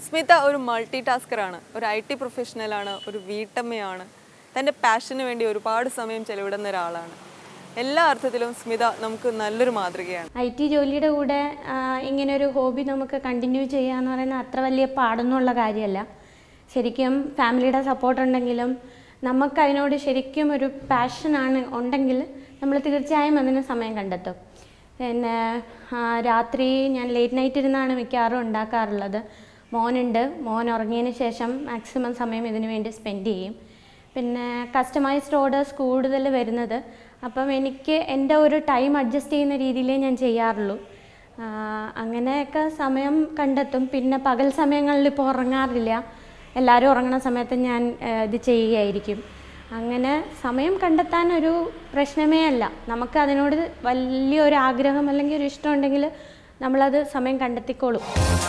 സ്മിത ഒരു മൾട്ടി ടാസ്കറാണ് ഒരു I T പ്രൊഫഷണലാണ് ഒരു വീട്ടമ്മയാണ് തൻ്റെ പാഷന് വേണ്ടി ഒരുപാട് സമയം ചെലവിടുന്ന ഒരാളാണ് എല്ലാ അർത്ഥത്തിലും സ്മിത നമുക്ക് നല്ലൊരു മാതൃകയാണ് ഐ ടി ജോലിയുടെ കൂടെ ആ, ഇങ്ങനെ ഒരു ഹോബി നമുക്ക് കണ്ടിന്യൂ ചെയ്യുക എന്ന് പറയുന്നത് അത്ര വലിയ പാടൊന്നുമുള്ള കാര്യമല്ല ശരിക്കും ഫാമിലിയുടെ സപ്പോർട്ട് ഉണ്ടെങ്കിലും നമുക്ക് അതിനോട് ശരിക്കും ഒരു പാഷനാണ് ഉണ്ടെങ്കിൽ നമ്മൾ തീർച്ചയായും അതിന് സമയം കണ്ടെത്തും പിന്നെ ആ, രാത്രി ഞാൻ ലേറ്റ് നൈറ്റ് ഇരുന്നാണ് മിക്കവാറും ഉണ്ടാക്കാറുള്ളത് മോനുണ്ട് മോൻ ഉറങ്ങിയതിന് ശേഷം മാക്സിമം സമയം ഇതിനു വേണ്ടി സ്പെൻഡ് ചെയ്യും പിന്നെ കസ്റ്റമൈസ്ഡ് ഓർഡേഴ്സ് കൂടുതൽ വരുന്നത് അപ്പം എനിക്ക് എൻ്റെ ഒരു ടൈം അഡ്ജസ്റ്റ് ചെയ്യുന്ന രീതിയിലേ ഞാൻ ചെയ്യാറുള്ളൂ ആ, അങ്ങനെയൊക്കെ സമയം കണ്ടെത്തും പിന്നെ പകൽ സമയങ്ങളിൽ ഇപ്പോൾ ഉറങ്ങാറില്ല എല്ലാവരും ഉറങ്ങുന്ന സമയത്ത് ഞാൻ ആ, ഇത് ചെയ്യുകയായിരിക്കും അങ്ങനെ സമയം കണ്ടെത്താൻ ഒരു പ്രശ്നമേ അല്ല നമുക്ക് അതിനോട് വലിയൊരു ആഗ്രഹം അല്ലെങ്കിൽ ഒരു ഇഷ്ടം ഉണ്ടെങ്കിൽ നമ്മളത് സമയം കണ്ടെത്തിക്കോളും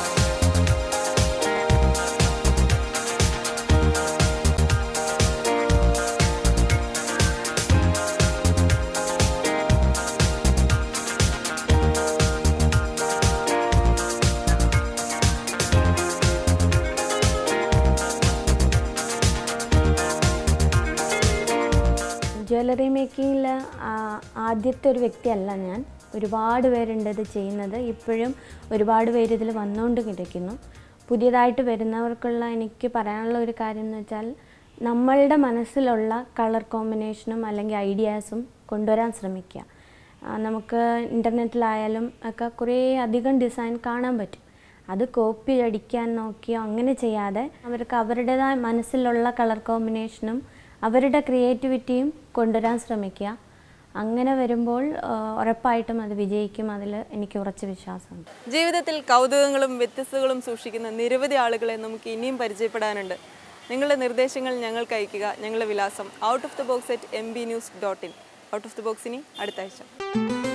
ജ്വല്ലറി മേക്കിങ്ങിൽ ആദ്യത്തെ ഒരു വ്യക്തിയല്ല ഞാൻ ഒരുപാട് പേരുണ്ട് ഇത് ചെയ്യുന്നത് ഇപ്പോഴും ഒരുപാട് പേര് ഇതിൽ വന്നുകൊണ്ട് കിടക്കുന്നു പുതിയതായിട്ട് വരുന്നവർക്കുള്ള എനിക്ക് പറയാനുള്ള ഒരു കാര്യം എന്ന് വെച്ചാൽ നമ്മളുടെ മനസ്സിലുള്ള കളർ കോമ്പിനേഷനും അല്ലെങ്കിൽ ഐഡിയാസും കൊണ്ടുവരാൻ ശ്രമിക്കുക ആ, നമുക്ക് ഇൻ്റർനെറ്റിലായാലും ഒക്കെ കുറേ അധികം ഡിസൈൻ കാണാൻ പറ്റും അത് കോപ്പി അടിക്കാൻ നോക്കിയോ അങ്ങനെ ചെയ്യാതെ അവർക്ക് അവരുടേതായ മനസ്സിലുള്ള കളർ കോമ്പിനേഷനും അവരുടെ ക്രിയേറ്റിവിറ്റിയും കൊണ്ടുവരാൻ ശ്രമിക്കുക അങ്ങനെ വരുമ്പോൾ ആ, ഉറപ്പായിട്ടും അത് വിജയിക്കും അതിൽ എനിക്ക് ഉറച്ച വിശ്വാസമുണ്ട് ജീവിതത്തിൽ കൗതുകങ്ങളും വ്യത്യസ്തകളും സൂക്ഷിക്കുന്ന നിരവധി ആളുകളെ നമുക്ക് ഇനിയും പരിചയപ്പെടാനുണ്ട് നിങ്ങളുടെ നിർദ്ദേശങ്ങൾ ഞങ്ങൾക്ക് അയയ്ക്കുക ഞങ്ങളുടെ വിലാസം out of the box at M B news dot in out of the box ഇനി അടുത്ത ആഴ്ച